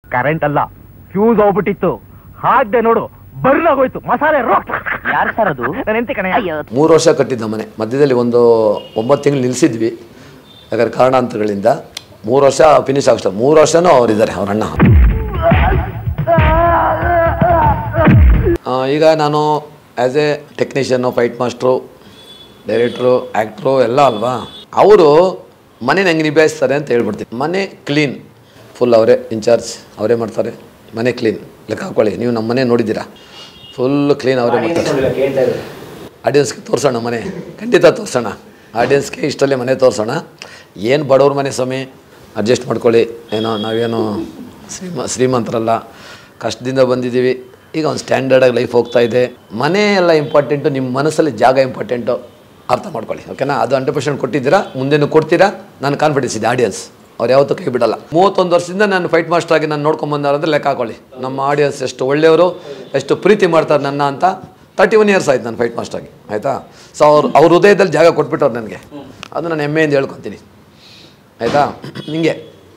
current ಅಲ್ಲ fuse ಹೋಗ್ಬಿಟ್ಟಿತ್ತು ಹಾಕ್ದೆ ನೋಡು ಬರ್ಲಾಗೋಯ್ತು ಮಸಾಲೆ ರೋಕ್ ಯಾರು ಸರ್ ಅದು ನನ್ನ ಹೆಂಡತಿ ಕಣೆ ಮೂರು ವರ್ಷ ಕಟ್ಟಿದ್ದ ಮನೆ ಮಧ್ಯದಲ್ಲಿ ಒಂದು ಒಂಬತ್ತು ತಿಂಗಳು ನಿಲ್ಲಿಸಿದ್ವಿ ಯಾಕಂದ್ರೆ ಕಾರಣಾಂತರಗಳಿಂದ ಮೂರು ವರ್ಷ ಫಿನಿಶ್ ಆಗ್ತಾರೆ ಮೂರು ವರ್ಷನೂ ಅವರಿದ್ದಾರೆ ಅವ್ರ ಅಣ್ಣ ಆ, ಈಗ ನಾನು as a technician fight master director actor ಎಲ್ಲ ಅಲ್ವಾ ಅವರು ಮನೆ ಹೆಂಗೆ ನಿಭಾಯಿಸ್ತಾರೆ ಅಂತ ಹೇಳ್ಬಿಡ್ತೀನಿ ಮನೆ ಕ್ಲೀನ್ ಫುಲ್ ಅವರೇ ಇನ್ಚಾರ್ಜ್ ಅವರೇ ಮಾಡ್ತಾರೆ ಮನೆ ಕ್ಲೀನ್ ಲೆಕ್ಕ ಹಾಕೊಳ್ಳಿ ನೀವು ನಮ್ಮ ಮನೆ ನೋಡಿದ್ದೀರಾ ಫುಲ್ ಕ್ಲೀನ್ ಅವರೇ ಮಾಡ್ತಾರೆ ಆಡಿಯನ್ಸ್ಗೆ ತೋರಿಸೋಣ ಮನೆ ಖಂಡಿತ ತೋರಿಸೋಣ ಆಡಿಯನ್ಸ್ಗೆ ಇಷ್ಟಲ್ಲೇ ಮನೆ ತೋರಿಸೋಣ ಏನು ಬಡವ್ರ ಮನೆ ಸ್ವಾಮಿ ಅಡ್ಜಸ್ಟ್ ಮಾಡ್ಕೊಳ್ಳಿ ಏನೋ ನಾವೇನು ಶ್ರೀಮ ಶ್ರೀಮಂತರಲ್ಲ ಕಷ್ಟದಿಂದ ಬಂದಿದ್ದೀವಿ ಈಗ ಒಂದು ಸ್ಟ್ಯಾಂಡರ್ಡಾಗಿ ಲೈಫ್ ಹೋಗ್ತಾ ಇದೆ ಮನೆ ಎಲ್ಲ ಇಂಪಾರ್ಟೆಂಟು ನಿಮ್ಮ ಮನಸ್ಸಲ್ಲಿ ಜಾಗ ಇಂಪಾರ್ಟೆಂಟು ಅರ್ಥ ಮಾಡ್ಕೊಳ್ಳಿ ಓಕೆನಾ ಅದು ಹಂಡ್ರೆಡ್ ಪರ್ಸೆಂಟ್ ಕೊಟ್ಟಿದ್ದೀರಾ ಮುಂದೆನೂ ಕೊಡ್ತೀರಾ ನಾನು ಕಾನ್ಫಿಡೆನ್ಸ್ ಇದೆ ಆಡಿಯನ್ಸ್ ಅವ್ರು ಯಾವತ್ತೂ ಕೈ ಬಿಡಲ್ಲ ಮೂವತ್ತೊಂದು ವರ್ಷದಿಂದ ನಾನು ಫೈಟ್ ಮಾಸ್ಟರ್ ಆಗಿ ನಾನು ನೋಡ್ಕೊಂಬಂದಾರಂದ್ರೆ ಲೆಕ್ಕ ಹಾಕೊಳ್ಳಿ ನಮ್ಮ ಆಡಿಯನ್ಸ್ ಎಷ್ಟು ಒಳ್ಳೆಯವರು ಎಷ್ಟು ಪ್ರೀತಿ ಮಾಡ್ತಾರೆ ನನ್ನ ಅಂತ ತರ್ಟಿ ಒನ್ ಇಯರ್ಸ್ ಆಯ್ತು ನಾನು ಫೈಟ್ ಮಾಸ್ಟರ್ ಆಗಿ ಆಯಿತಾ ಸೊ ಅವ್ರು ಅವ್ರ ಹೃದಯದಲ್ಲಿ ಜಾಗ ಕೊಟ್ಬಿಟ್ಟವ್ರು ನನಗೆ ಅದು ನಾನು ಹೆಮ್ಮೆಯಿಂದ ಹೇಳ್ಕೊತೀನಿ ಆಯಿತಾ ನಿಂಗೆ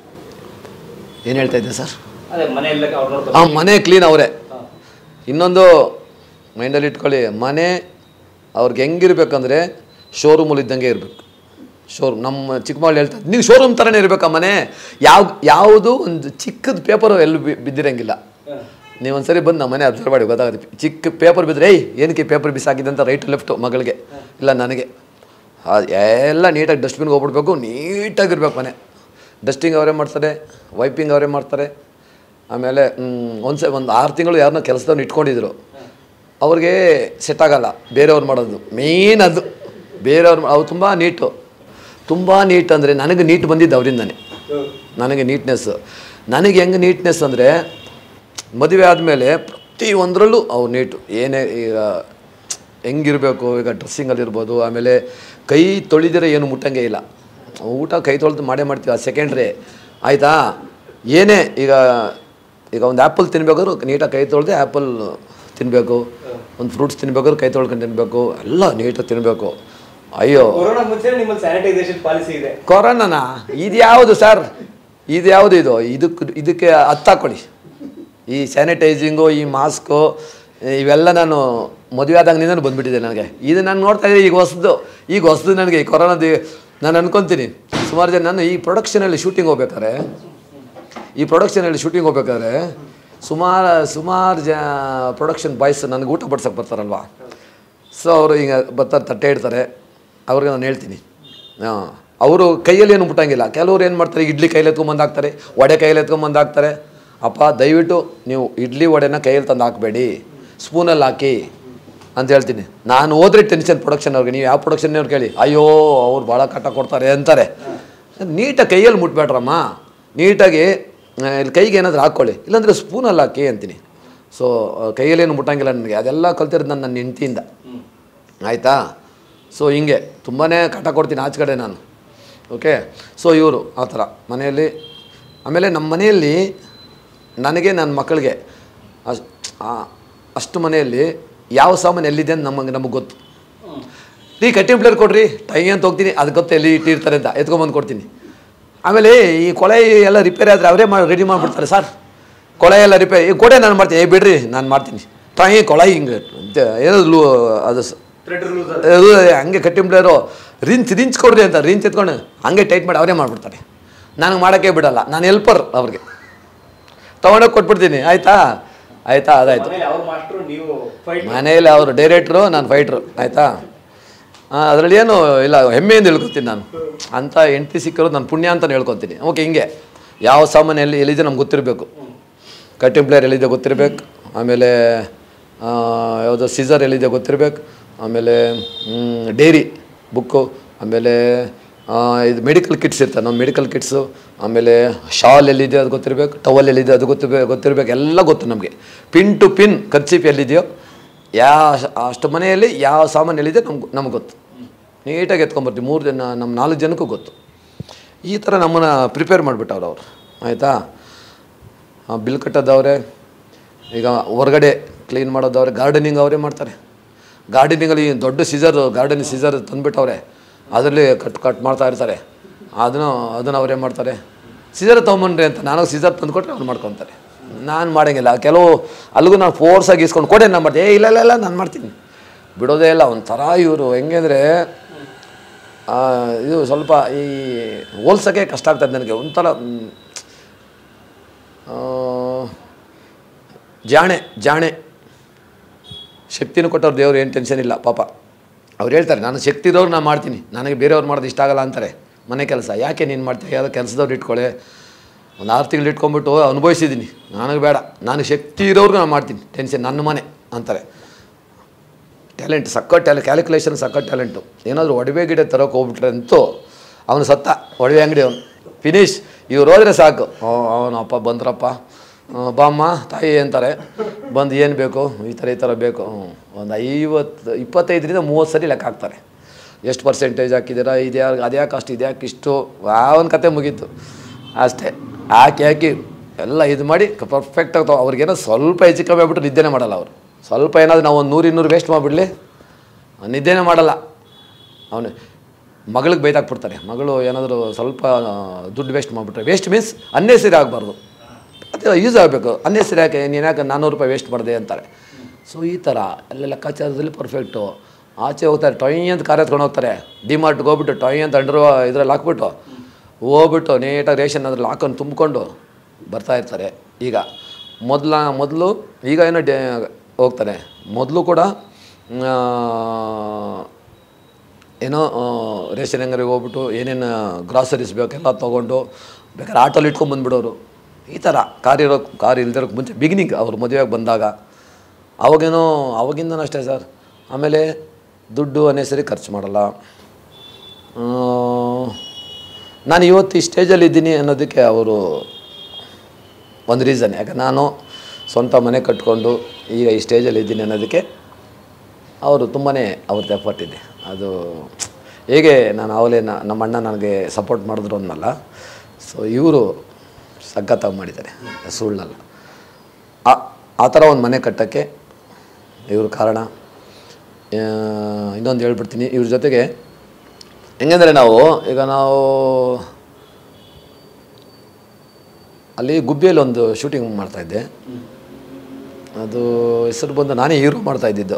ಏನು ಹೇಳ್ತಾ ಇದ್ದೆ ಸರ್ ಅದೇ ಮನೆಯಲ್ಲ ಅವ್ರು ನೋಡ್ತಾರೆ ಆ ಮನೆ ಕ್ಲೀನ್ ಅವರೇ ಇನ್ನೊಂದು ಮೈಂಡಲ್ಲಿ ಇಟ್ಕೊಳ್ಳಿ ಮನೆ ಅವ್ರಿಗೆ ಹೆಂಗಿರ್ಬೇಕಂದ್ರೆ ಶೋರೂಮಲ್ಲಿ ಇದ್ದಂಗೆ ಇರಬೇಕು ಶೋರೂಮ್ ನಮ್ಮ ಚಿಕ್ಕಮಗಳ್ ಹೇಳ್ತಾರೆ ನೀವು ಶೋರೂಮ್ ಥರನೇ ಇರಬೇಕಾ ಮನೆ ಯಾವ ಯಾವುದು ಒಂದು ಚಿಕ್ಕದ ಪೇಪರು ಎಲ್ಲೂ ಬಿ ಬಿದ್ದಿರಂಗಿಲ್ಲ ನೀವು ಒಂದ್ಸರಿ ಬಂದು ನಮ್ಮ ಮನೆ ಅಬ್ಸರ್ವ್ ಮಾಡಿ ಗೊತ್ತಾಗುತ್ತೆ ಚಿಕ್ಕ ಪೇಪರ್ ಬಿದ್ದರೆ ಏಯ್ ಏನಕ್ಕೆ ಪೇಪರ್ ಬಿಸಾಕಿದೆ ಅಂತ ರೈಟ್ ಲೆಫ್ಟು ಮಗಳಿಗೆ ಇಲ್ಲ ನನಗೆ ಆ- ಎಲ್ಲ ನೀಟಾಗಿ ಡಸ್ಟ್ಬಿನ್ಗೆ ಹೋಗ್ಬಿಡ್ಬೇಕು ನೀಟಾಗಿರ್ಬೇಕು ಮನೆ ಡಸ್ಟಿಂಗ್ ಅವರೇ ಮಾಡ್ತಾರೆ ವೈಪಿಂಗ್ ಅವರೇ ಮಾಡ್ತಾರೆ ಆಮೇಲೆ ಒಂದು ಒಂದು ಆರು ತಿಂಗಳು ಯಾರನ್ನೋ ಕೆಲಸದವ್ರನ್ನ ಇಟ್ಕೊಂಡಿದ್ರು ಅವ್ರಿಗೆ ಸೆಟ್ ಆಗಲ್ಲ ಬೇರೆಯವ್ರು ಮಾಡೋದು ಮೇನ್ ಅದು ಬೇರೆಯವ್ರು ಅವ್ರು ತುಂಬ ನೀಟು ತುಂಬ ನೀಟ್ ಅಂದರೆ ನನಗೆ ನೀಟ್ ಬಂದಿದ್ದು ಅವರಿಂದನೇ ನನಗೆ ನೀಟ್ನೆಸ್ಸು ನನಗೆ ಹೆಂಗೆ ನೀಟ್ನೆಸ್ ಅಂದರೆ ಮದುವೆ ಆದಮೇಲೆ ಪ್ರತಿಯೊಂದರಲ್ಲೂ ಅವ್ರು ನೀಟು ಏನೇ ಈಗ ಹೆಂಗಿರಬೇಕು ಈಗ ಡ್ರೆಸ್ಸಿಂಗಲ್ಲಿರ್ಬೋದು ಆಮೇಲೆ ಕೈ ತೊಳಿದಿರ ಏನು ಮುಟ್ಟಂಗೆ ಇಲ್ಲ ಊಟ ಕೈ ತೊಳೆದು ಮಾಡೇ ಮಾಡ್ತೀವಿ ಅದು ಸೆಕೆಂಡ್ರಿ ಆಯಿತಾ ಏನೇ ಈಗ ಈಗ ಒಂದು ಆ್ಯಪಲ್ ತಿನ್ಬೇಕಾದ್ರೂ ನೀಟಾಗಿ ಕೈ ತೊಳೆದೆ ಆ್ಯಪಲ್ ತಿನ್ನಬೇಕು ಒಂದು ಫ್ರೂಟ್ಸ್ ತಿನ್ಬೇಕಾದ್ರೂ ಕೈ ತೊಳ್ಕೊಂಡು ತಿನ್ನಬೇಕು ಎಲ್ಲ ನೀಟಾಗಿ ತಿನ್ನಬೇಕು ಅಯ್ಯೋ ಕೊರೋನಾ ಮುಂಚೆ ನಿಮ್ಮಲ್ಲಿ ಸ್ಯಾನಿಟೈಸೇಷನ್ ಪಾಲಿಸಿ ಇದೆ ಕೊರೋನಾನ ಇದು ಯಾವುದು ಸರ್ ಇದು ಯಾವುದು ಇದು ಇದಕ್ಕೆ ಇದಕ್ಕೆ ಹತ್ತಾಕೊಳ್ಳಿ ಈ ಸ್ಯಾನಿಟೈಸಿಂಗು ಈ ಮಾಸ್ಕು ಇವೆಲ್ಲ ನಾನು ಮದುವೆ ಆದಾಗಿನಿಂದ ಬಂದುಬಿಟ್ಟಿದೆ ನನಗೆ ಇದು ನಾನು ನೋಡ್ತಾ ಇದ್ದೆ ಈಗ ಹೊಸದು ಈಗ ಹೊಸದು ನನಗೆ ಈ ಕೊರೋನಾದ ನಾನು ಅನ್ಕೊತೀನಿ ಸುಮಾರು ಜನ ನಾನು ಈ ಪ್ರೊಡಕ್ಷನಲ್ಲಿ ಶೂಟಿಂಗ್ ಹೋಗ್ಬೇಕಾದ್ರೆ ಈ ಪ್ರೊಡಕ್ಷನಲ್ಲಿ ಶೂಟಿಂಗ್ ಹೋಗ್ಬೇಕಾದ್ರೆ ಸುಮಾರು ಸುಮಾರು ಜ ಪ್ರೊಡಕ್ಷನ್ ಬಾಯ್ಸ್ ನನಗೆ ಊಟ ಬಡ್ಸಕ್ಕೆ ಬರ್ತಾರಲ್ವಾ ಸೊ ಅವರು ಹಿಂಗೆ ಬರ್ತಾರೆ ತಟ್ಟೆ ಇಡ್ತಾರೆ ಅವ್ರಿಗೆ ನಾನು ಹೇಳ್ತೀನಿ ಹಾಂ ಅವರು ಕೈಯಲ್ಲಿ ಏನು ಮುಟ್ಟಂಗಿಲ್ಲ ಕೆಲವ್ರು ಏನು ಮಾಡ್ತಾರೆ ಇಡ್ಲಿ ಕೈಲಿ ಎತ್ಕೊಂಬಂದು ಹಾಕ್ತಾರೆ ವಡೆ ಕೈಯಲ್ಲಿ ಎತ್ಕೊಂಬಂದು ಹಾಕ್ತಾರೆ ಅಪ್ಪ ದಯವಿಟ್ಟು ನೀವು ಇಡ್ಲಿ ವಡೆನ ಕೈಯಲ್ಲಿ ತಂದು ಹಾಕಬೇಡಿ ಸ್ಪೂನಲ್ಲಿ ಹಾಕಿ ಅಂತ ಹೇಳ್ತೀನಿ ನಾನು ಹೋದ್ರೆ ಟೆನ್ಷನ್ ಪ್ರೊಡಕ್ಷನ್ ಅವ್ರಿಗೆ ನೀವು ಯಾವ ಪ್ರೊಡಕ್ಷನ್ ಅವ್ರು ಕೇಳಿ ಅಯ್ಯೋ ಅವ್ರು ಭಾಳ ಕಟ್ಟ ಕೊಡ್ತಾರೆ ಅಂತಾರೆ ನೀಟಾಗಿ ಕೈಯಲ್ಲಿ ಮುಟ್ಬೇಡ್ರಮ್ಮ ನೀಟಾಗಿ ಆ, ಇಲ್ಲಿ ಕೈಗೆ ಏನಾದರೂ ಹಾಕ್ಕೊಳ್ಳಿ ಇಲ್ಲಾಂದರೆ ಸ್ಪೂನಲ್ಲಿ ಹಾಕಿ ಅಂತೀನಿ ಸೊ ಕೈಯಲ್ಲೇನು ಮುಟ್ಟಂಗಿಲ್ಲ ನನಗೆ ಅದೆಲ್ಲ ಕಲ್ತಿರೋದು ನಾನು ನನ್ನ ಹೆಂಡ್ತಿಯಿಂದ ಆಯಿತಾ ಸೊ ಹಿಂಗೆ ತುಂಬಾ ಕಟ ಕೊಡ್ತೀನಿ ಆಚೆ ಕಡೆ ನಾನು ಓಕೆ ಸೊ ಇವರು ಆ ಥರ ಮನೆಯಲ್ಲಿ ಆಮೇಲೆ ನಮ್ಮ ಮನೆಯಲ್ಲಿ ನನಗೆ ನನ್ನ ಮಕ್ಕಳಿಗೆ ಅಶ್ ಆ- ಅಷ್ಟು ಮನೆಯಲ್ಲಿ ಯಾವ ಸಾಮಾನು ಎಲ್ಲಿದೆ ಅಂತ ನಮಗೆ ನಮಗೆ ಗೊತ್ತು ರೀ ಕಟ್ಟಿಂಗ್ ಪ್ಲೇರ್ ಕೊಡ್ರಿ ಟೈ ಅಂತ ಹೋಗ್ತೀನಿ ಅದು ಗೊತ್ತು ಎಲ್ಲಿ ಇಟ್ಟಿರ್ತಾರೆ ಅಂತ ಎತ್ಕೊಂಬಂದು ಕೊಡ್ತೀನಿ ಆಮೇಲೆ ಈ ಕೊಳೆ ಎಲ್ಲ ರಿಪೇರಿ ಆದರೆ ಅವರೇ ಮಾಡಿ ರೆಡಿ ಮಾಡಿಬಿಡ್ತಾರೆ ಸರ್ ಕೊಳೆ ಎಲ್ಲ ರಿಪೇರಿ ಈ ಕೊಡೆ ನಾನು ಮಾಡ್ತೀನಿ ಏ ಬಿಡ್ರಿ ನಾನು ಮಾಡ್ತೀನಿ ಟೈ ಕೊಳೆ ಹಿಂಗೆ ಏನೋ ಲೂ ಅದು ಸ- ಅದು ಹಂಗೆ ಕಟ್ಟಿಂಗ್ ಪ್ಲೇಯರು ರಿಂಚ್ ರಿಂಚ್ ಕೊಡ್ರಿ ಅಂತ ರಿಂಚ್ ಎತ್ಕೊಂಡು ಹಂಗೆ ಟೈಟ್ ಮಾಡಿ ಅವರೇ ಮಾಡಿಬಿಡ್ತಾರೆ ನನಗೆ ಮಾಡೋಕ್ಕೆ ಬಿಡಲ್ಲ ನಾನು ಹೆಲ್ಪರ್ ಅವ್ರಿಗೆ ತೊಗೊಂಡೋಗಿ ಕೊಟ್ಬಿಡ್ತೀನಿ ಆಯಿತಾ ಆಯಿತಾ ಅದಾಯಿತು ಮನೇಲಿ ಅವ್ರ ಮಾಸ್ಟ್ರು ನೀವು ಫೈಟ್ ಮನೆಯಲ್ಲಿ ಅವರು ಡೈರೆಕ್ಟ್ರು ನಾನು ಫೈಟ್ರು ಆಯಿತಾ ಅದರಲ್ಲಿ ಏನು ಇಲ್ಲ ಹೆಮ್ಮೆಯಿಂದ ಹೇಳ್ಕೊತೀನಿ ನಾನು ಅಂಥ ಹೆಂಡತಿ ಸಿಕ್ಕರು ನಾನು ಪುಣ್ಯ ಅಂತ ಹೇಳ್ಕೊತೀನಿ ಓಕೆ ಹಿಂಗೆ ಯಾವ ಸಾಮಾನು ಎಲ್ಲಿ ಎಲ್ಲಿದೆ ನಮ್ಗೆ ಗೊತ್ತಿರಬೇಕು ಕಟ್ಟಿಂಗ್ ಪ್ಲೇಯರ್ ಎಲ್ಲಿದೆ ಗೊತ್ತಿರಬೇಕು ಆಮೇಲೆ ಆ, ಯಾವುದೋ ಸೀಸರ್ ಎಲ್ಲಿದೆ ಗೊತ್ತಿರಬೇಕು ಆಮೇಲೆ ಡೈರಿ ಬುಕ್ಕು ಆಮೇಲೆ ಆ, ಇದು ಮೆಡಿಕಲ್ ಕಿಟ್ಸ್ ಇರ್ತವೆ ನಮ್ಮ ಮೆಡಿಕಲ್ ಕಿಟ್ಸು ಆಮೇಲೆ ಶಾಲ್ ಎಲ್ಲಿದೆ ಅದು ಗೊತ್ತಿರಬೇಕು ಟವಲ್ ಎಲ್ಲಿದೆ ಅದು ಗೊತ್ತಿರ್ಬೇಕು ಗೊತ್ತಿರಬೇಕು ಎಲ್ಲ ಗೊತ್ತು ನಮಗೆ ಪಿನ್ ಟು ಪಿನ್ ಖರ್ಚೀಪ್ ಎಲ್ಲಿದೆಯೋ ಯಾವ ಅಷ್ಟು ಮನೆಯಲ್ಲಿ ಯಾವ ಸಾಮಾನು ಎಲ್ಲಿದೆ ನಮ್ಗೆ ನಮ್ಗೆ ಗೊತ್ತು ನೀಟಾಗಿ ಎತ್ಕೊಂಬರ್ತೀವಿ ಮೂರು ಜನ ನಮ್ಮ ನಾಲ್ಕು ಜನಕ್ಕೂ ಗೊತ್ತು ಈ ಥರ ನಮ್ಮನ್ನು ಪ್ರಿಪೇರ್ ಮಾಡಿಬಿಟ್ಟವ್ರು ಅವರು ಆಯಿತಾ ಬಿಲ್ ಕಟ್ಟೋದವ್ರೆ ಈಗ ಹೊರಗಡೆ ಕ್ಲೀನ್ ಮಾಡೋದವ್ರೆ ಗಾರ್ಡನಿಂಗ್ ಅವರೇ ಮಾಡ್ತಾರೆ ಗಾರ್ಡನಿಂಗಲ್ಲಿ ದೊಡ್ಡ ಸೀಸರ್ ಗಾರ್ಡನ್ ಸೀಸರ್ ತಂದುಬಿಟ್ಟವ್ರೆ ಅದರಲ್ಲಿ ಕಟ್ ಕಟ್ ಮಾಡ್ತಾ ಇರ್ತಾರೆ ಅದನ್ನು ಅದನ್ನು ಅವರೇ ಮಾಡ್ತಾರೆ ಸೀಸರ್ ತೊಗೊಂಬನ್ರಿ ಅಂತ ನಾನು ಸೀಸರ್ ತಂದು ಕೊಟ್ಟರೆ ಅವ್ರು ಮಾಡ್ಕೊತಾರೆ ನಾನು ಮಾಡೋಂಗಿಲ್ಲ ಕೆಲವು ಅಲ್ಲಿಗೂ ನಾನು ಫೋರ್ಸಾಗಿ ಇಸ್ಕೊಂಡು ಕೊಡೆ ನಾನು ಮಾಡ್ತೀನಿ ಏ ಇಲ್ಲ ಇಲ್ಲ ಇಲ್ಲ ನಾನು ಮಾಡ್ತೀನಿ ಬಿಡೋದೇ ಇಲ್ಲ ಒಂಥರ ಇವರು ಹೆಂಗೆ ಅಂದರೆ ಇದು ಸ್ವಲ್ಪ ಈ ಹೋಲ್ಸೋಕ್ಕೆ ಕಷ್ಟ ಆಗ್ತದೆ ನನಗೆ ಒಂಥರ ಮ್, ಆ, ಜಾಣೆ ಜಾಣೆ ಶಕ್ತಿನೂ ಕೊಟ್ಟವ್ರು ದೇವ್ರು ಏನು ಟೆನ್ಷನ್ ಇಲ್ಲ ಪಾಪ ಅವ್ರು ಹೇಳ್ತಾರೆ ನಾನು ಶಕ್ತಿ ಇರೋರು ನಾನು ಮಾಡ್ತೀನಿ ನನಗೆ ಬೇರೆಯವ್ರು ಮಾಡೋದು ಇಷ್ಟ ಆಗಲ್ಲ ಅಂತಾರೆ ಮನೆ ಕೆಲಸ ಯಾಕೆ ನೀನು ಮಾಡ್ತೀಯ ಯಾವುದೋ ಕೆಲಸದವ್ರು ಇಟ್ಕೊಳ್ಳಿ ಒಂದು ಆರು ತಿಂಗಳು ಇಟ್ಕೊಂಡ್ಬಿಟ್ಟು ಅನುಭವಿಸಿದ್ದೀನಿ ನನಗೆ ಬೇಡ ನನಗೆ ಶಕ್ತಿ ಇರೋರ್ಗು ನಾನು ಮಾಡ್ತೀನಿ ಟೆನ್ಷನ್ ನನ್ನ ಮನೆ ಅಂತಾರೆ ಟ್ಯಾಲೆಂಟ್ ಸಕ್ಕ ಟ್ಯಾಲೆ ಕ್ಯಾಲ್ಕುಲೇಷನ್ ಸಕ್ಕ ಟ್ಯಾಲೆಂಟು ಏನಾದರೂ ಒಡವೆ ಗಿಡ ತರೋಕೆ ಹೋಗ್ಬಿಟ್ರೆ ಅಂತೂ ಅವನು ಸತ್ತ ಒಡವೆ ಅಂಗಡಿ ಅವನು ಫಿನಿಶ್ ಇವ್ರು ಹೋದರೆ ಸಾಕು ಅವನು ಅಪ್ಪ ಬಂದ್ರಪ್ಪ ಆ, ಬಾಮ್ಮ ತಾಯಿ ಅಂತಾರೆ ಬಂದು ಏನು ಬೇಕು ಈ ಥರ ಈ ಥರ ಬೇಕು ಒಂದು ಐವತ್ತು ಇಪ್ಪತ್ತೈದರಿಂದ ಮೂವತ್ತು ಸರಿ ಲೆಕ್ಕ ಹಾಕ್ತಾರೆ ಎಷ್ಟು ಪರ್ಸೆಂಟೇಜ್ ಹಾಕಿದ್ದೀರಾ ಇದ್ಯಾಕೆ ಅದ್ಯಾಕೆ ಅಷ್ಟು ಇದ್ಯಾಕೆ ಇಷ್ಟು ಒಂದು ಕತೆ ಮುಗೀತು ಅಷ್ಟೇ ಹಾಕಿ ಹಾಕಿ ಎಲ್ಲ ಇದು ಮಾಡಿ ಪರ್ಫೆಕ್ಟಾಗಿ ತಗೋ ಅವ್ರಿಗೇನೋ ಸ್ವಲ್ಪ ಹೆಚ್ಚು ಕಮ್ಮಿ ಆಗ್ಬಿಟ್ಟು ನಿದ್ದೆನೇ ಮಾಡಲ್ಲ ಅವರು ಸ್ವಲ್ಪ ಏನಾದರೂ ನಾವು ಒಂದು ನೂರು ಇನ್ನೂರು ವೇಸ್ಟ್ ಮಾಡಿಬಿಡ್ಲಿ ನಿದ್ದೆನೇ ಮಾಡಲ್ಲ ಅವನು ಮಗಳಿಗೆ ಬೈದಾಕ್ಬಿಡ್ತಾರೆ ಮಗಳು ಏನಾದರೂ ಸ್ವಲ್ಪ ಆ, ದುಡ್ಡು ವೇಸ್ಟ್ ಮಾಡಿಬಿಟ್ರೆ ವೇಸ್ಟ್ ಮೀನ್ಸ್ ಅನ್ನೆಸರಿ ಆಗಬಾರ್ದು ಅದು ಯೂಸ್ ಆಗಬೇಕು ಅನ್ನೆಸರಿ ಯಾಕೆ ನೀನು ಯಾಕೆ ನಾನ್ನೂರು ರೂಪಾಯಿ ವೇಸ್ಟ್ ಮಾಡಿದೆ ಅಂತಾರೆ ಸೊ ಈ ಥರ ಎಲ್ಲ ಲೆಕ್ಕಾಚಾರದಲ್ಲಿ ಪರ್ಫೆಕ್ಟು ಆಚೆ ಹೋಗ್ತಾರೆ ಟೊಯ್ ಅಂತ ಕಾರ್ ಎತ್ಕೊಂಡು ಹೋಗ್ತಾರೆ ಡಿಮಾರ್ಟ್ಗೆ ಹೋಗ್ಬಿಟ್ಟು ಟೊಯ್ ಅಂತ ಅಂಡರ್ ಇದ್ರಲ್ಲಿ ಹಾಕ್ಬಿಟ್ಟು ಹೋಗ್ಬಿಟ್ಟು ನೀಟಾಗಿ ರೇಷನ್ ಅದ್ರಲ್ಲಿ ಹಾಕೊಂಡು ತುಂಬಿಕೊಂಡು ಬರ್ತಾ ಇರ್ತಾರೆ ಈಗ ಮೊದಲ ಮೊದಲು ಈಗ ಏನೋ ಡೇ ಹೋಗ್ತಾರೆ ಮೊದಲು ಕೂಡ ಆ, ಏನೋ ಆ, ರೇಷನ್ ಅಂಗಡಿಗೆ ಹೋಗ್ಬಿಟ್ಟು ಏನೇನು ಗ್ರಾಸರೀಸ್ ಬೇಕೆಲ್ಲ ತೊಗೊಂಡು ಬೇಕಾದ್ರೆ ಆಟೋಲ್ಲಿ ಇಟ್ಕೊಂಡು ಬಂದ್ಬಿಡೋರು ಈ ಥರ ಕಾರ್ ಇರೋ ಕಾರ್ ಇಲ್ದಿರೋಕ್ಕೆ ಮುಂಚೆ ಬಿಗಿನಿಂಗ್ ಅವ್ರು ಮದುವೆಗೆ ಬಂದಾಗ ಅವಾಗೇನೋ ಅವಾಗಿಂದನೂ ಅಷ್ಟೇ ಸರ್ ಆಮೇಲೆ ದುಡ್ಡು ಅನ್ನೆಸರಿ ಖರ್ಚು ಮಾಡಲ್ಲ ಆ, ನಾನು ಇವತ್ತು ಈ ಸ್ಟೇಜಲ್ಲಿ ಇದ್ದೀನಿ ಅನ್ನೋದಕ್ಕೆ ಅವರು ಒಂದು ರೀಸನ್ ಯಾಕೆ ನಾನು ಸ್ವಂತ ಮನೆ ಕಟ್ಕೊಂಡು ಈಗ ಈ ಸ್ಟೇಜಲ್ಲಿ ಇದ್ದೀನಿ ಅನ್ನೋದಕ್ಕೆ ಅವರು ತುಂಬಾ ಅವ್ರದ್ದು ಎಫರ್ಟ್ ಇದೆ ಅದು ಹೇಗೆ ನಾನು ಅವಲೇ ನಮ್ಮ ಅಣ್ಣ ನನಗೆ ಸಪೋರ್ಟ್ ಮಾಡಿದ್ರು ಅನ್ನಲ್ಲ ಸೊ ಇವರು ಸಖತ್ತಾಗಿ ಮಾಡಿದ್ದಾರೆ ಸುಳ್ಳಲ್ಲ ಆ ಆ ಥರ ಒಂದು ಮನೆ ಕಟ್ಟೋಕ್ಕೆ ಇವರು ಕಾರಣ ಆ, ಇನ್ನೊಂದು ಹೇಳ್ಬಿಡ್ತೀನಿ ಇವ್ರ ಜೊತೆಗೆ ಹೆಂಗಂದರೆ ನಾವು ಈಗ ನಾವು ಅಲ್ಲಿ ಗುಬ್ಬಿಯಲ್ಲಿ ಒಂದು ಶೂಟಿಂಗ್ ಮಾಡ್ತಾಯಿದ್ದೆ ಅದು ಹೆಸರು ಬಂದು ನಾನೇ ಹೀರೋ ಮಾಡ್ತಾ ಇದ್ದಿದ್ದು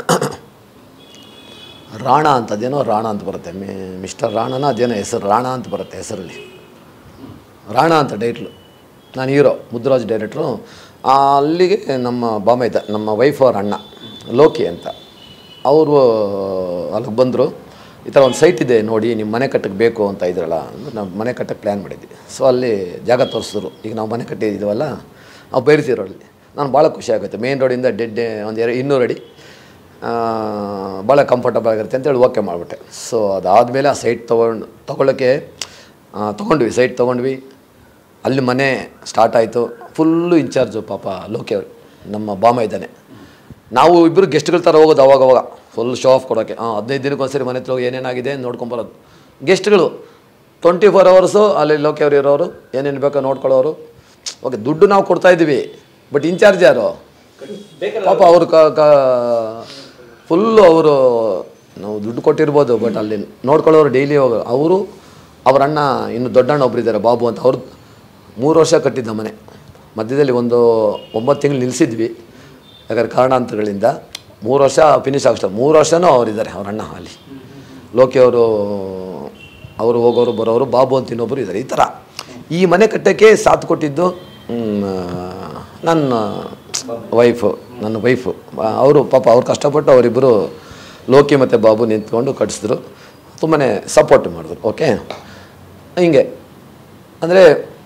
ರಾಣ ಅಂತ ಅದೇನೋ ರಾಣ ಅಂತ ಬರುತ್ತೆ ಮಿ ಮಿಸ್ಟರ್ ರಾಣನ ಅದೇನೋ ಹೆಸರು ರಾಣ ಅಂತ ಬರುತ್ತೆ ಹೆಸರಲ್ಲಿ ರಾಣ ಅಂತ ಡೈಟ್ಲು ನಾನು ಹೀರೋ ಮುದ್ರಾಜ್ ಡೈರೆಕ್ಟ್ರು ಅಲ್ಲಿಗೆ ನಮ್ಮ ಬಾಮ ಇದ್ದ ನಮ್ಮ ವೈಫ್ ಅವ್ರ ಅಣ್ಣ ಲೋಕಿ ಅಂತ ಅವರು ಅಲ್ಲಿಗೆ ಬಂದರು ಈ ಥರ ಒಂದು ಸೈಟ್ ಇದೆ ನೋಡಿ ನಿಮ್ಮ ಮನೆ ಕಟ್ಟಕ್ಕೆ ಬೇಕು ಅಂತ ಇದ್ರಲ್ಲ ಅಂದ್ರೆ ನಾವು ಮನೆ ಕಟ್ಟಕ್ಕೆ ಪ್ಲ್ಯಾನ್ ಮಾಡಿದ್ವಿ ಸೊ ಅಲ್ಲಿ ಜಾಗ ತೋರಿಸಿದ್ರು ಈಗ ನಾವು ಮನೆ ಕಟ್ಟಿದ್ದೀವಲ್ಲ ನಾವು ಬೈರ್ತಿರೋ ಅಲ್ಲಿ ನಾನು ಭಾಳ ಖುಷಿ ಆಗುತ್ತೆ ಮೇನ್ ರೋಡಿಂದ ಡೆಡ್ ಒಂದು ಎರಡು ಇನ್ನೂರು ಅಡಿ ಭಾಳ ಕಂಫರ್ಟಬಲ್ ಆಗಿರುತ್ತೆ ಅಂತೇಳಿ ಓಕೆ ಮಾಡಿಬಿಟ್ಟೆ ಸೊ ಅದಾದಮೇಲೆ ಆ ಸೈಟ್ ತೊಗೊಂಡು ತೊಗೊಳ್ಳೋಕ್ಕೆ ತೊಗೊಂಡ್ವಿ ಸೈಟ್ ತೊಗೊಂಡ್ವಿ ಅಲ್ಲಿ ಮನೆ ಸ್ಟಾರ್ಟ್ ಆಯಿತು ಫುಲ್ಲು ಇನ್ಚಾರ್ಜು ಪಾಪ ಲೋಕಿ ಅವರು ನಮ್ಮ ಬಾಮ ಇದ್ದಾನೆ ನಾವು ಇಬ್ಬರು ಗೆಸ್ಟ್ಗಳ ಥರ ಹೋಗೋದು ಅವಾಗ ಅವಾಗ ಫುಲ್ ಶೋ ಆಫ್ ಕೊಡೋಕ್ಕೆ ಹಾಂ ಹದಿನೈದು ದಿನಕ್ಕೆ ಒಂದ್ಸರಿ ಮನೆ ಹತ್ರ ಹೋಗಿ ಏನೇನಾಗಿದೆ ನೋಡ್ಕೊಂಬರೋದು ಗೆಸ್ಟ್ಗಳು ಟ್ವೆಂಟಿ ಫೋರ್ ಅವರ್ಸು ಅಲ್ಲಿ ಲೋಕಿ ಅವ್ರು ಇರೋರು ಏನೇನು ಬೇಕೋ ನೋಡ್ಕೊಳ್ಳೋರು ಓಕೆ ದುಡ್ಡು ನಾವು ಕೊಡ್ತಾ ಇದ್ದೀವಿ ಬಟ್ ಇನ್ಚಾರ್ಜ್ ಯಾರು ಬೇಕಲ್ಲ ಪಾಪ ಅವರು ಕ ಕ ಫುಲ್ಲು ಅವರು ನಾವು ದುಡ್ಡು ಕೊಟ್ಟಿರ್ಬೋದು ಬಟ್ ಅಲ್ಲಿ ನೋಡ್ಕೊಳ್ಳೋರು ಡೈಲಿ ಹೋಗೋ ಅವರು ಅವ್ರ ಅಣ್ಣ ಇನ್ನು ದೊಡ್ಡ ಅಣ್ಣ ಒಬ್ರು ಇದ್ದಾರೆ ಬಾಬು ಅಂತ ಅವ್ರು ಮೂರು ವರ್ಷ ಕಟ್ಟಿದ್ದ ಮನೆ ಮಧ್ಯದಲ್ಲಿ ಒಂದು ಒಂಬತ್ತು ತಿಂಗಳು ನಿಲ್ಲಿಸಿದ್ವಿ ಯಾಕಂದ್ರೆ ಕಾರಣಾಂತರಗಳಿಂದ ಮೂರು ವರ್ಷ ಫಿನಿಶ್ ಆಗ್ತಾರೆ ಮೂರು ವರ್ಷನೂ ಅವರಿದ್ದಾರೆ ಅವ್ರ ಅಣ್ಣ ಅಲ್ಲಿ ಲೋಕಿ ಅವರು ಅವರು ಹೋಗೋರು ಬರೋರು ಬಾಬು ಅಂತ ಇನ್ನೊಬ್ಬರು ಇದ್ದಾರೆ ಈ ಥರ ಈ ಮನೆ ಕಟ್ಟೋಕ್ಕೆ ಸಾಥ್ ಕೊಟ್ಟಿದ್ದು ಮ್, ನನ್ನ ವೈಫು ನನ್ನ ವೈಫು ಅವರು ಪಾಪ ಅವ್ರು ಕಷ್ಟಪಟ್ಟು ಅವರಿಬ್ಬರು ಲೋಕಿ ಮತ್ತು ಬಾಬು ನಿಂತ್ಕೊಂಡು ಕಟ್ಟಿಸಿದ್ರು ತುಂಬಾ ಸಪೋರ್ಟ್ ಮಾಡಿದ್ರು ಓಕೆ ಹಿಂಗೆ ಅಂದರೆ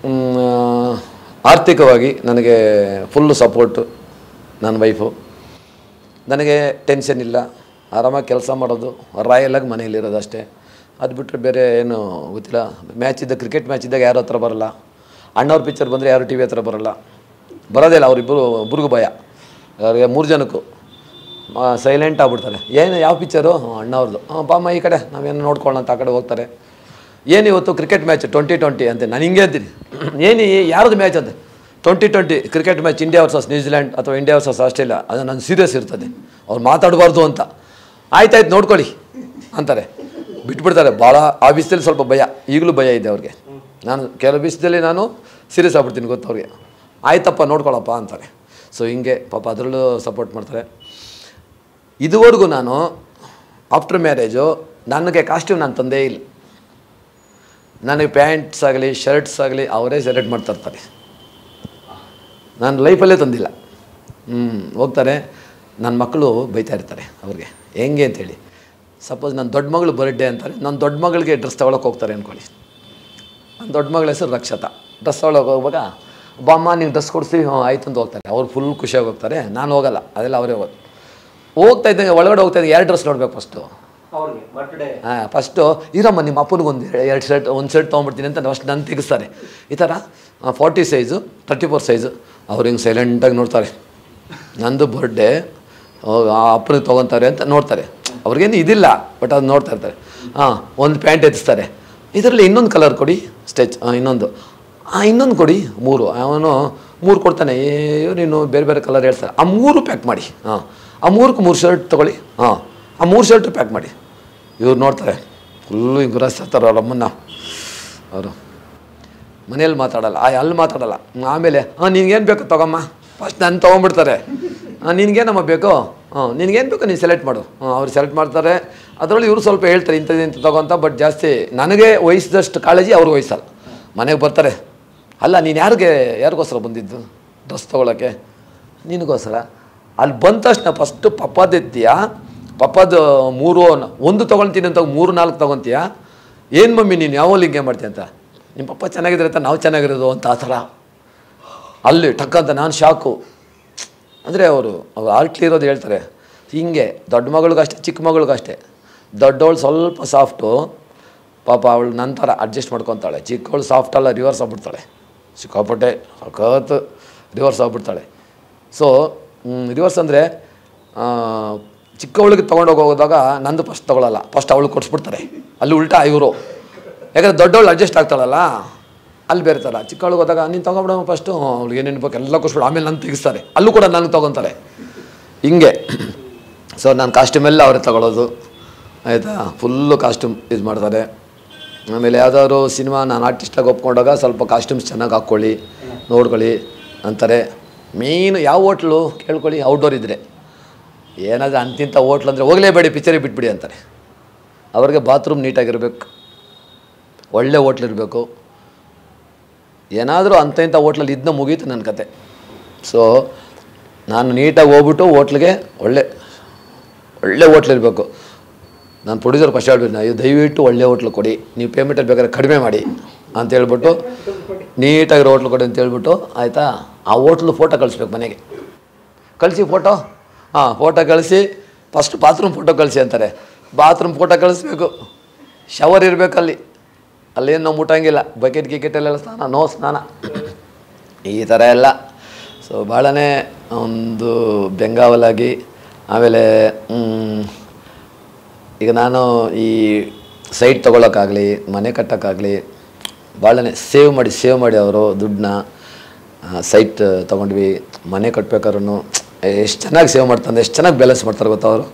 ಆರ್ಥಿಕವಾಗಿ ನನಗೆ ಫುಲ್ಲು ಸಪೋರ್ಟು ನನ್ನ ವೈಫು ನನಗೆ ಟೆನ್ಷನ್ ಇಲ್ಲ ಆರಾಮಾಗಿ ಕೆಲಸ ಮಾಡೋದು ರಾಯಲಾಗಿ ಮನೇಲಿರೋದು ಅಷ್ಟೇ ಅದು ಬಿಟ್ಟರೆ ಬೇರೆ ಏನು ಗೊತ್ತಿಲ್ಲ ಮ್ಯಾಚ್ ಇದ್ದ ಕ್ರಿಕೆಟ್ ಮ್ಯಾಚ್ ಇದ್ದಾಗ ಯಾರು ಹತ್ರ ಬರಲ್ಲ ಅಣ್ಣವ್ರ ಪಿಕ್ಚರ್ ಬಂದರೆ ಯಾರು ಟಿ ವಿ ಹತ್ರ ಬರಲ್ಲ ಬರೋದೇ ಇಲ್ಲ ಅವರಿಬ್ಬರು ಒಬ್ರಿಗೂ ಭಯ ಅವ್ರಿಗೆ ಮೂರು ಜನಕ್ಕೂ ಸೈಲೆಂಟ್ ಆಗ್ಬಿಡ್ತಾರೆ ಏನು ಯಾವ ಪಿಕ್ಚರು ಅಣ್ಣವ್ರದ್ದು ಹಾಂ ಬಾಮ್ಮ ಈ ಕಡೆ ನಾವೇನು ನೋಡ್ಕೊಳ್ಳೋಣ ಅಂತ ಆ ಕಡೆ ಹೋಗ್ತಾರೆ ಏನು ಇವತ್ತು ಕ್ರಿಕೆಟ್ ಮ್ಯಾಚ್ ಟ್ವೆಂಟಿ ಟ್ವೆಂಟಿ ಅಂತ ನಾನು ಹಿಂಗೆ ಅಂತೀನಿ ಏನು ಯಾರ್ದು ಮ್ಯಾಚ್ ಅಂತೆ twenty twenty cricket match India versus New Zealand ಅಥವಾ ಇಂಡಿಯಾ ವರ್ಸಸ್ ಆಸ್ಟ್ರೇಲಿಯಾ ಅದು ನನ್ನ ಸೀರಿಯಸ್ ಇರ್ತದೆ ಅವ್ರು ಮಾತಾಡಬಾರ್ದು ಅಂತ ಆಯ್ತಾಯ್ತು ನೋಡ್ಕೊಳ್ಳಿ ಅಂತಾರೆ ಬಿಟ್ಬಿಡ್ತಾರೆ ಭಾಳ ಆ ವಿಷಯದಲ್ಲಿ ಸ್ವಲ್ಪ ಭಯ ಈಗಲೂ ಭಯ ಇದೆ ಅವ್ರಿಗೆ ನಾನು ಕೆಲವು ವಿಷಯದಲ್ಲಿ ನಾನು ಸೀರಿಯಸ್ ಆಗ್ಬಿಡ್ತೀನಿ ಗೊತ್ತು ಅವ್ರಿಗೆ ಆಯ್ತಪ್ಪ ನೋಡ್ಕೊಳಪ್ಪ ಅಂತಾರೆ ಸೊ ಹಿಂಗೆ ಪಾಪ ಅದರಲ್ಲೂ ಸಪೋರ್ಟ್ ಮಾಡ್ತಾರೆ ಇದುವರೆಗೂ ನಾನು ಆಫ್ಟರ್ ಮ್ಯಾರೇಜು ನನಗೆ ಕಾಸ್ಟ್ಯೂಮ್ ನಾನು ತಂದೇ ಇಲ್ಲ ನನಗೆ ಪ್ಯಾಂಟ್ಸ್ ಆಗಲಿ ಶರ್ಟ್ಸ್ ಆಗಲಿ ಅವರೇ ಸೆಲೆಕ್ಟ್ ಮಾಡ್ತಾ ಇರ್ತಾರೆ ನಾನು ಲೈಫಲ್ಲೇ ತಂದಿಲ್ಲ ಹ್ಞೂ ಹೋಗ್ತಾರೆ ನನ್ನ ಮಕ್ಕಳು ಬೈತಾ ಇರ್ತಾರೆ ಅವ್ರಿಗೆ ಹೆಂಗೆ ಅಂತೇಳಿ ಸಪೋಸ್ ನನ್ನ ದೊಡ್ಡ ಮಗಳು ಬರ್ಡೇ ಅಂತಾರೆ ನನ್ನ ದೊಡ್ಡ ಮಗಳಿಗೆ ಡ್ರೆಸ್ ತೊಗೊಳಕ್ಕೆ ಹೋಗ್ತಾರೆ ಅಂದ್ಕೊಳ್ಳಿ ನನ್ನ ದೊಡ್ಡ ಮಗಳ ಹೆಸರು ರಕ್ಷತಾ ಡ್ರೆಸ್ ತೊಗೊಳಕ್ಕೆ ಹೋಗುವಾಗ ಬಾಮ್ಮ ನೀವು ಡ್ರೆಸ್ ಕೊಡಿಸ್ತೀವಿ ಹ್ಞೂ ಆಯ್ತು ಅಂತ ಹೋಗ್ತಾರೆ ಅವ್ರು ಫುಲ್ ಖುಷಿಯಾಗಿ ಹೋಗ್ತಾರೆ ನಾನು ಹೋಗಲ್ಲ ಅದೆಲ್ಲ ಅವರೇ ಹೋಗೋದು ಹೋಗ್ತಾ ಇದ್ದಂಗೆ ಒಳಗಡೆ ಹೋಗ್ತಾ ಇದ್ದಂಗೆ ಎರಡು ಡ್ರೆಸ್ ನೋಡ್ಬೇಕು ಫಸ್ಟು ಅವ್ರಿಗೆ ಬರ್ತ್ಡೇ ಹಾಂ ಫಸ್ಟು ಇರಮ್ಮ ನಿಮ್ಮ ಅಪ್ಪನಿಗೆ ಒಂದು ಎರಡು ಶರ್ಟ್ ಒಂದು ಶರ್ಟ್ ತೊಗೊಂಬಿಡ್ತೀನಿ ಅಂತ ಫಸ್ಟ್ ನಾನು ತೆಗಿಸ್ತಾರೆ ಈ ಥರ forty size thirty four size ಅವ್ರು ಹಿಂಗೆ ಸೈಲೆಂಟಾಗಿ ನೋಡ್ತಾರೆ ನಂದು ಬರ್ಡೇ ಆ ಅಪ್ಪನಿಗೆ ತೊಗೊತಾರೆ ಅಂತ ನೋಡ್ತಾರೆ ಅವ್ರಿಗೇನು ಇದಿಲ್ಲ ಬಟ್ ಅದು ನೋಡ್ತಾ ಇರ್ತಾರೆ ಹಾಂ ಒಂದು ಪ್ಯಾಂಟ್ ಎತ್ತಿಸ್ತಾರೆ ಇದರಲ್ಲಿ ಇನ್ನೊಂದು ಕಲರ್ ಕೊಡಿ ಸ್ಟೆಚ್ ಹಾಂ ಇನ್ನೊಂದು ಹಾಂ ಇನ್ನೊಂದು ಕೊಡಿ ಮೂರು ಅವನು ಮೂರು ಕೊಡ್ತಾನೆ ಏ ನೀನು ಬೇರೆ ಬೇರೆ ಕಲರ್ ಹೇಳ್ತಾರೆ ಆ ಮೂರು ಪ್ಯಾಕ್ ಮಾಡಿ ಹಾಂ ಆ ಮೂರಕ್ಕೆ ಮೂರು ಶರ್ಟ್ ತೊಗೊಳ್ಳಿ ಹಾಂ ಆ ಮೂರು ಶರ್ಟು ಪ್ಯಾಕ್ ಮಾಡಿ ಇವ್ರು ನೋಡ್ತಾರೆ ಫುಲ್ಲು ಹಿಂಗೆ ಗುರಾಯಿಸ್ತಾರೆ ಅವ್ರ ಅಮ್ಮನ್ನ ಅವರು ಮನೇಲಿ ಮಾತಾಡಲ್ಲ ಆ ಅಲ್ಲಿ ಮಾತಾಡಲ್ಲ ಹ್ಮ್, ಆಮೇಲೆ ಹಾಂ ನಿನ್ಗೇನು ಬೇಕು ತಗೊಮ್ಮ ಫಸ್ಟ್ ನಾನು ತೊಗೊಂಬಿಡ್ತಾರೆ ಹಾಂ ನಿನ್ಗೇನಮ್ಮ ಬೇಕು ಹಾಂ ನಿನ್ಗೇನು ಬೇಕು ನೀನು ಸೆಲೆಕ್ಟ್ ಮಾಡು ಹಾಂ ಅವ್ರು ಸೆಲೆಕ್ಟ್ ಮಾಡ್ತಾರೆ ಅದರಲ್ಲಿ ಇವರು ಸ್ವಲ್ಪ ಹೇಳ್ತಾರೆ ಇಂಥದ್ದು ಇಂಥ ತಗೊಂತ ಬಟ್ ಜಾಸ್ತಿ ನನಗೆ ವಹಿಸಿದಷ್ಟು ಕಾಳಜಿ ಅವ್ರಿಗೆ ವಹಿಸಲ್ಲ ಮನೆಗೆ ಬರ್ತಾರೆ ಅಲ್ಲ ನೀನು ಯಾರಿಗೆ ಯಾರಿಗೋಸ್ಕರ ಬಂದಿದ್ದು ಡ್ರೆಸ್ ತೊಗೊಳಕ್ಕೆ ನಿನಗೋಸ್ಕರ ಅಲ್ಲಿ ಬಂದ ತಕ್ಷಣ ಫಸ್ಟು ಪಪ್ಪದೆತ್ತೀಯ ಪಪ್ಪದ ಮೂರು ಒಂದು ತೊಗೊಳ್ತೀನಿ ಅಂತ ಮೂರು ನಾಲ್ಕು ತೊಗೊತೀಯ ಏನು ಮಮ್ಮಿ ನೀನು ಯಾವ ಹಿಂಗೆ ಮಾಡ್ತೀಯ ಅಂತ ನಿಮ್ಮ ಪಪ್ಪ ಚೆನ್ನಾಗಿದ್ರೆ ಅಂತ ನಾವು ಚೆನ್ನಾಗಿರೋದು ಅಂತ ಆ ಥರ ಅಲ್ಲಿ ಟಕ್ ಅಂತ ನಾನು ಶಾಕು ಅಂದರೆ ಅವರು ಅವ್ರು ಆಲ್ಟ್ಲಿರೋದು ಹೇಳ್ತಾರೆ ಹಿಂಗೆ ದೊಡ್ಡ ಮಗಳಿಗಷ್ಟೇ ಚಿಕ್ಕ ಮಗಳಿಗಷ್ಟೇ ದೊಡ್ಡವಳು ಸ್ವಲ್ಪ ಸಾಫ್ಟು ಪಾಪ ಅವಳು ನಂತರ ಅಡ್ಜಸ್ಟ್ ಮಾಡ್ಕೊತಾಳೆ ಚಿಕ್ಕವಳು ಸಾಫ್ಟ್ ಅಲ್ಲ ರಿವರ್ಸ್ ಆಗ್ಬಿಡ್ತಾಳೆ ಸಿಕ್ಕಾಪಟ್ಟೆ ಸಖತ್ ರಿವರ್ಸ್ ಆಗ್ಬಿಡ್ತಾಳೆ ಸೊ ರಿವರ್ಸ್ ಅಂದರೆ ಚಿಕ್ಕವಳಿಗೆ ತೊಗೊಂಡೋಗಿ ಹೋಗೋದಾಗ ನಂದು ಫಸ್ಟ್ ತೊಗೊಳಲ್ಲ ಫಸ್ಟ್ ಅವಳು ಕೊಡಿಸ್ಬಿಡ್ತಾರೆ ಅಲ್ಲಿ ಉಲ್ಟಾ ಇವರು ಯಾಕಂದರೆ ದೊಡ್ಡವಳು ಅಡ್ಜಸ್ಟ್ ಆಗ್ತಾಳಲ್ಲ ಅಲ್ಲಿ ಬೇರೆ ಥರ ಚಿಕ್ಕವಳಿಗೆ ಹೋದಾಗ ನೀನು ತೊಗೊಂಬಿಡೋ ಫಸ್ಟು ಅವ್ಳಿಗೆ ಏನೇನು ಬೇಕು ಎಲ್ಲ ಕೊಡಿಸ್ಬಿಡು ಆಮೇಲೆ ನಾನು ತೆಗಿಸ್ತಾರೆ ಅಲ್ಲೂ ಕೂಡ ನನಗೆ ತೊಗೊತಾರೆ ಹಿಂಗೆ ಸೊ ನಾನು ಕಾಸ್ಟ್ಯೂಮ್ ಎಲ್ಲ ಅವರೇ ತಗೊಳ್ಳೋದು ಆಯಿತಾ ಫುಲ್ಲು ಕಾಸ್ಟ್ಯೂಮ್ ಇದು ಮಾಡ್ತಾರೆ ಆಮೇಲೆ ಯಾವ್ದಾದ್ರು ಸಿನಿಮಾ ನಾನು ಆರ್ಟಿಸ್ಟಾಗಿ ಒಪ್ಕೊಂಡಾಗ ಸ್ವಲ್ಪ ಕಾಸ್ಟ್ಯೂಮ್ಸ್ ಚೆನ್ನಾಗಿ ಹಾಕ್ಕೊಳ್ಳಿ ನೋಡ್ಕೊಳ್ಳಿ ಅಂತಾರೆ ಮೇಯ್ನು ಯಾವ ಹೋಟ್ಲು ಕೇಳ್ಕೊಳ್ಳಿ ಔಟ್ಡೋರ್ ಇದ್ದರೆ ಏನಾದರೂ ಅಂತಿಂಥ ಹೋಟ್ಲು ಅಂದರೆ ಹೋಗಲೇಬೇಡಿ ಪಿಕ್ಚರಿಗೆ ಬಿಟ್ಬಿಡಿ ಅಂತಾರೆ ಅವ್ರಿಗೆ ಬಾತ್ರೂಮ್ ನೀಟಾಗಿರ್ಬೇಕು ಒಳ್ಳೆ ಹೋಟ್ಲ್ ಇರಬೇಕು ಏನಾದರೂ ಅಂಥ ಇಂಥ ಹೋಟ್ಲಲ್ಲಿ ಇದನ್ನ ಮುಗೀತು ನನ್ನ ಕತೆ ಸೊ ನಾನು ನೀಟಾಗಿ ಹೋಗ್ಬಿಟ್ಟು ಹೋಟ್ಲಿಗೆ ಒಳ್ಳೆ ಒಳ್ಳೆ ಹೋಟ್ಲ್ ಇರಬೇಕು ನಾನು ಪ್ರೊಡ್ಯೂಸರ್ ಫಸ್ಟ್ ಹೇಳ್ಬಿಟ್ಟು ಅಯ್ಯೋ ದಯವಿಟ್ಟು ಒಳ್ಳೆ ಹೋಟ್ಲು ಕೊಡಿ ನೀವು ಪೇಮೆಂಟಲ್ಲಿ ಬೇಕಾದ್ರೆ ಕಡಿಮೆ ಮಾಡಿ ಅಂತ ಹೇಳ್ಬಿಟ್ಟು ನೀಟಾಗಿರೋ ಹೋಟ್ಲು ಕೊಡಿ ಅಂತ ಹೇಳ್ಬಿಟ್ಟು ಆಯಿತಾ ಆ ಹೋಟ್ಲು ಫೋಟೋ ಕಳಿಸ್ಬೇಕು ಮನೆಗೆ ಕಳಿಸಿ ಫೋಟೋ ಹಾಂ ಫೋಟೋ ಕಳಿಸಿ ಫಸ್ಟ್ ಬಾತ್ರೂಮ್ ಫೋಟೋ ಕಳಿಸಿ ಅಂತಾರೆ ಬಾತ್ರೂಮ್ ಫೋಟೋ ಕಳಿಸ್ಬೇಕು ಶವರ್ ಇರಬೇಕಲ್ಲಿ ಅಲ್ಲೇನು ನಾವು ಮುಟ್ಟಂಗಿಲ್ಲ ಬಕೆಟ್ ಗಿಕೆಟಲ್ಲೆಲ್ಲ ಸ್ನಾನ ನೋ ಸ್ನಾನ ಈ ಥರ ಎಲ್ಲ ಸೊ ಭಾಳನೇ ಒಂದು ಬೆಂಗಾವಲಾಗಿ ಆಮೇಲೆ ಮ್, ಈಗ ನಾನು ಈ ಸೈಟ್ ತೊಗೊಳಕ್ಕಾಗಲಿ ಮನೆ ಕಟ್ಟೋಕ್ಕಾಗಲಿ ಭಾಳನೇ ಸೇವ್ ಮಾಡಿ ಸೇವ್ ಮಾಡಿ ಅವರು ದುಡ್ಡನ್ನ ಸೈಟ್ ತೊಗೊಂಡ್ವಿ ಮನೆ ಕಟ್ಬೇಕಾದ್ರೂ ಎಷ್ಟು ಚೆನ್ನಾಗಿ ಸೇವ್ ಮಾಡ್ತಾರೆ ಎಷ್ಟು ಚೆನ್ನಾಗಿ ಬ್ಯಾಲೆನ್ಸ್ ಮಾಡ್ತಾರೆ ಗೊತ್ತಾ ಅವರು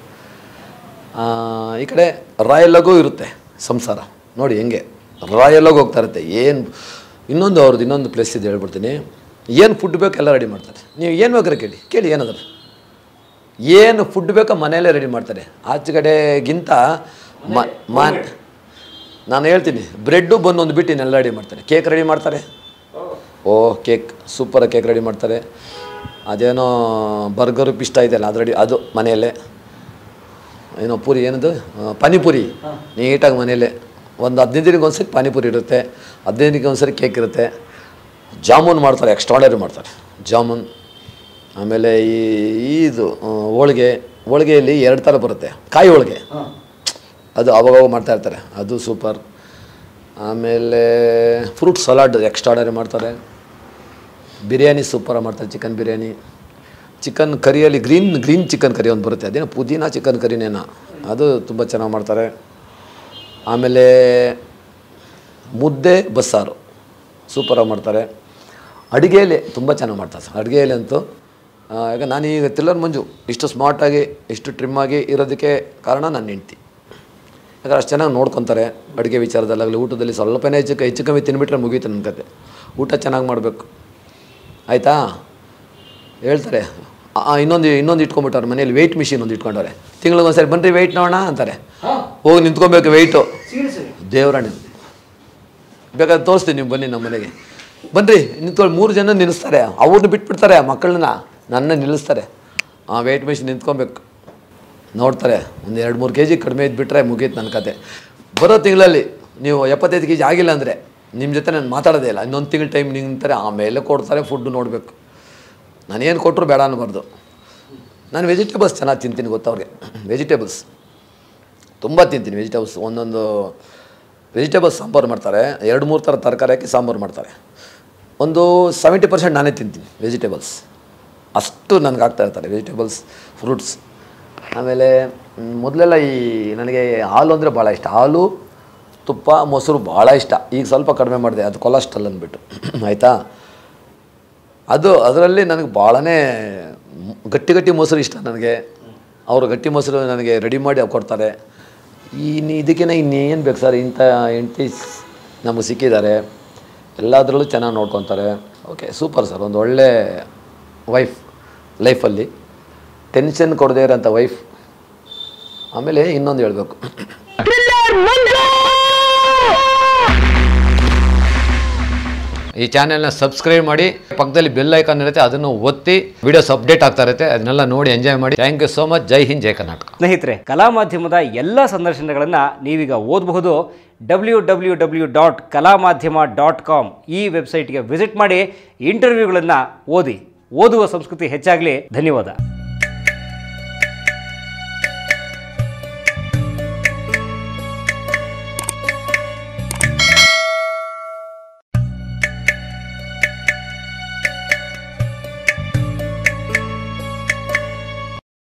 ಈ ಕಡೆ ರಾಯಲ್ಲಾಗೂ ಇರುತ್ತೆ ಸಂಸಾರ ನೋಡಿ ಹೆಂಗೆ ರಾಯಲ್ಲಾಗಿ ಹೋಗ್ತಾ ಇರುತ್ತೆ ಏನು ಇನ್ನೊಂದು ಅವ್ರದ್ದು ಇನ್ನೊಂದು ಪ್ಲೇಸ್ ಇದೆ ಹೇಳ್ಬಿಡ್ತೀನಿ ಏನು ಫುಡ್ ಬೇಕು ಎಲ್ಲ ರೆಡಿ ಮಾಡ್ತಾರೆ ನೀವು ಏನು ಬೇಕಾದ್ರೆ ಕೇಳಿ ಕೇಳಿ ಏನದ್ರ ಏನು ಫುಡ್ ಬೇಕೋ ಮನೆಯಲ್ಲೇ ರೆಡಿ ಮಾಡ್ತಾರೆ ಆಚೆ ಕಡೆಗಿಂತ ಮ ಮ- ನಾನು ಹೇಳ್ತೀನಿ ಬ್ರೆಡ್ಡು ಬಂದು ಒಂದು ಬಿಟ್ಟು ಇನ್ನೆಲ್ಲ ರೆಡಿ ಮಾಡ್ತಾರೆ ಕೇಕ್ ರೆಡಿ ಮಾಡ್ತಾರೆ ಓ ಕೇಕ್ ಸೂಪರಾಗಿ ಕೇಕ್ ರೆಡಿ ಮಾಡ್ತಾರೆ ಅದೇನೋ ಬರ್ಗರು ಪಿಸ್ತಾ ಇದೆಯಲ್ಲ ಅದು ರೆಡಿ ಅದು ಮನೆಯಲ್ಲೇ ಏನೋ ಪೂರಿ ಏನದು ಆ, ಪಾನಿಪುರಿ ನೀಟಾಗಿ ಮನೆಯಲ್ಲೇ ಒಂದು ಹದಿನೈದು ದಿನಕ್ಕೆ ಒಂದ್ಸರಿ ಪಾನಿಪುರಿ ಇರುತ್ತೆ ಹದಿನೈದು ದಿನಕ್ಕೆ ಒಂದ್ಸರಿ ಕೇಕ್ ಇರುತ್ತೆ ಜಾಮೂನ್ ಮಾಡ್ತಾರೆ ಎಕ್ಸ್ಟ್ರಾಡರಿ ಮಾಡ್ತಾರೆ ಜಾಮೂನ್ ಆಮೇಲೆ ಈ ಈ ಇದು ಆ, ಹೋಳಿಗೆ ಹೋಳಿಗೆಯಲ್ಲಿ ಎರಡು ಥರ ಬರುತ್ತೆ ಕಾಯಿ ಹೋಳಿಗೆ ಅದು ಅವಾಗವಾಗ ಮಾಡ್ತಾ ಇರ್ತಾರೆ ಅದು ಸೂಪರ್ ಆಮೇಲೆ ಫ್ರೂಟ್ ಸಲಾಡ್ ಎಕ್ಸ್ಟ್ರಾಡರಿ ಮಾಡ್ತಾರೆ ಬಿರಿಯಾನಿ ಸೂಪರಾಗಿ ಮಾಡ್ತಾರೆ ಚಿಕನ್ ಬಿರಿಯಾನಿ ಚಿಕನ್ ಕರಿಯಲ್ಲಿ ಗ್ರೀನ್ ಗ್ರೀನ್ ಚಿಕನ್ ಕರಿ ಒಂದು ಬರುತ್ತೆ ಅದೇನೋ ಪುದೀನ ಚಿಕನ್ ಕರಿನೇನೋ ಅದು ತುಂಬ ಚೆನ್ನಾಗಿ ಮಾಡ್ತಾರೆ ಆಮೇಲೆ ಮುದ್ದೆ ಬಸ್ಸಾರು ಸೂಪರಾಗಿ ಮಾಡ್ತಾರೆ ಅಡುಗೆಯಲ್ಲಿ ತುಂಬ ಚೆನ್ನಾಗಿ ಮಾಡ್ತಾರೆ ಸರ್ ಅಡುಗೆಯಲ್ಲಿ ಅಂತೂ ಆ, ಈಗ ನಾನೀಗ ತಿಲ್ಲರ್ ಮಂಜು ಇಷ್ಟು ಸ್ಮಾರ್ಟಾಗಿ ಇಷ್ಟು ಟ್ರಿಮ್ ಆಗಿ ಇರೋದಕ್ಕೆ ಕಾರಣ ನನ್ನ ಹೆಂಡ್ತಿ ಯಾಕಂದ್ರೆ ಅಷ್ಟು ಚೆನ್ನಾಗಿ ನೋಡ್ಕೊತಾರೆ ಅಡುಗೆ ವಿಚಾರದಲ್ಲಾಗಲಿ ಊಟದಲ್ಲಿ ಸ್ವಲ್ಪನೇ ಹೆಚ್ಚು ಹೆಚ್ಚು ಕಮ್ಮಿ ತಿನ್ಬಿಟ್ರೆ ಮುಗೀತು ನನ್ನ ಕತೆ ಊಟ ಚೆನ್ನಾಗಿ ಮಾಡಬೇಕು ಆಯಿತಾ ಹೇಳ್ತಾರೆ ಆ, ಆ, ಇನ್ನೊಂದು ಇನ್ನೊಂದು ಇಟ್ಕೊಂಡ್ಬಿಟ್ಟವ್ರೆ ಮನೇಲಿ ವೆಯ್ಟ್ ಮಿಷಿನ್ ಒಂದು ಇಟ್ಕೊಂಡವ್ರೆ ತಿಂಗಳಿಗೆ ಒಂದ್ಸರಿ ಬನ್ರಿ ವೆಯ್ಟ್ ನೋಡೋಣ ಅಂತಾರೆ ಹೋಗಿ ನಿಂತ್ಕೊಬೇಕು ವೆಯ್ಟು ದೇವರಾಣಿ ಬೇಕಾದ್ರೆ ತೋರಿಸ್ತೀನಿ ನೀವು ಬನ್ನಿ ನಮ್ಮ ಮನೆಗೆ ಬನ್ನಿರಿ ನಿಂತ್ಕೊಂಡು ಮೂರು ಜನ ನಿಲ್ಲಿಸ್ತಾರೆ ಅವ್ರನ್ನ ಬಿಟ್ಬಿಡ್ತಾರೆ ಮಕ್ಕಳನ್ನ ನನ್ನ ನಿಲ್ಲಿಸ್ತಾರೆ ಆ ವೆಯ್ಟ್ ಮಿಷಿನ್ ನಿಂತ್ಕೊಬೇಕು ನೋಡ್ತಾರೆ ಒಂದು ಎರಡು ಮೂರು ಕೆ ಜಿ ಕಡಿಮೆ ಇದ್ಬಿಟ್ರೆ ಮುಗೀತು ನನ್ನ ಕತೆ ಬರೋ ತಿಂಗಳಲ್ಲಿ ನೀವು ಎಪ್ಪತ್ತೈದು ಕೆ ಜಿ ಆಗಿಲ್ಲ ಅಂದರೆ ನಿಮ್ಮ ಜೊತೆ ನಾನು ಮಾತಾಡೋದೇ ಇಲ್ಲ ಇನ್ನೊಂದು ತಿಂಗಳು ಟೈಮ್ ನಿಂತಾರೆ ಆಮೇಲೆ ಕೊಡ್ತಾರೆ ಫುಡ್ ನೋಡಬೇಕು ನಾನೇನು ಕೊಟ್ಟರು ಬೇಡ ಅನ್ನಬಾರ್ದು ನಾನು ವೆಜಿಟೇಬಲ್ಸ್ ಚೆನ್ನಾಗಿ ತಿಂತೀನಿ ಗೊತ್ತವ್ರಿಗೆ ವೆಜಿಟೇಬಲ್ಸ್ ತುಂಬ ತಿಂತೀನಿ ವೆಜಿಟೇಬಲ್ಸ್ ಒಂದೊಂದು ವೆಜಿಟೇಬಲ್ಸ್ ಸಾಂಬಾರು ಮಾಡ್ತಾರೆ ಎರಡು ಮೂರು ಥರ ತರಕಾರಿ ಹಾಕಿ ಸಾಂಬಾರು ಮಾಡ್ತಾರೆ ಒಂದು ಸೆವೆಂಟಿ ಪರ್ಸೆಂಟ್ ನಾನೇ ತಿಂತೀನಿ ವೆಜಿಟೇಬಲ್ಸ್ ಅಷ್ಟು ನನಗೆ ಆಗ್ತಾ ಇರ್ತಾರೆ ವೆಜಿಟೇಬಲ್ಸ್ ಫ್ರೂಟ್ಸ್ ಆಮೇಲೆ ಮ್, ಮೊದಲೆಲ್ಲ ಈ ನನಗೆ ಹಾಲು ಅಂದರೆ ಭಾಳ ಇಷ್ಟ ಹಾಲು ತುಪ್ಪ ಮೊಸರು ಭಾಳ ಇಷ್ಟ ಈಗ ಸ್ವಲ್ಪ ಕಡಿಮೆ ಮಾಡಿದೆ ಅದು ಕೊಲೆಸ್ಟ್ರಾಲ್ ಅಂದ್ಬಿಟ್ಟು ಆಯಿತಾ ಅದು ಅದರಲ್ಲಿ ನನಗೆ ಭಾಳನೇ ಮ್- ಗಟ್ಟಿ ಗಟ್ಟಿ ಮೊಸರು ಇಷ್ಟ ನನಗೆ ಅವರು ಗಟ್ಟಿ ಮೊಸರು ನನಗೆ ರೆಡಿ ಮಾಡಿ ಅವ್ರು ಕೊಡ್ತಾರೆ ಇನ್ನು ಇದಕ್ಕಿಂತ ಇನ್ನೇನು ಬೇಕು ಸರ್ ಇಂಥ ಹೆಂಡ್ತಿ ನಮಗೆ ಸಿಕ್ಕಿದ್ದಾರೆ ಎಲ್ಲದರಲ್ಲೂ ಚೆನ್ನಾಗಿ ನೋಡ್ಕೊತಾರೆ ಓಕೆ ಸೂಪರ್ ಸರ್ ಒಂದು ಒಳ್ಳೆ ವೈಫ್ ಲೈಫಲ್ಲಿ ಟೆನ್ಷನ್ ಕೊಡದೇ ಇರೋಂಥ ವೈಫ್ ಆಮೇಲೆ ಇನ್ನೊಂದು ಹೇಳಬೇಕು ಈ ಚಾನೆಲ್ನ ಸಬ್ಸ್ಕ್ರೈಬ್ ಮಾಡಿ ಪಕ್ಕದಲ್ಲಿ ಬೆಲ್ ಐಕಾನ್ ಇರುತ್ತೆ ಅದನ್ನು ಒತ್ತಿ ವಿಡಿಯೋಸ್ ಅಪ್ಡೇಟ್ ಆಗ್ತಾ ಇರುತ್ತೆ ಅದನ್ನೆಲ್ಲ ನೋಡಿ ಎಂಜಾಯ್ ಮಾಡಿ thank you so much Jai Hind Jai Karnataka ಸ್ನೇಹಿತರೆ ಕಲಾ ಮಾಧ್ಯಮದ ಎಲ್ಲ ಸಂದರ್ಶನಗಳನ್ನು ನೀವೀಗ ಓದಬಹುದು ಡಬ್ಲ್ಯೂ ಡಬ್ಲ್ಯೂ ಡಬ್ಲ್ಯೂ ಡಾಟ್ ಕಲಾ ಮಾಧ್ಯಮ ಡಾಟ್ ಕಾಮ್ ಈ ವೆಬ್ಸೈಟ್ಗೆ ವಿಸಿಟ್ ಮಾಡಿ ಇಂಟರ್ವ್ಯೂಗಳನ್ನು ಓದಿ ಓದುವ ಸಂಸ್ಕೃತಿ ಹೆಚ್ಚಾಗಲಿ ಧನ್ಯವಾದ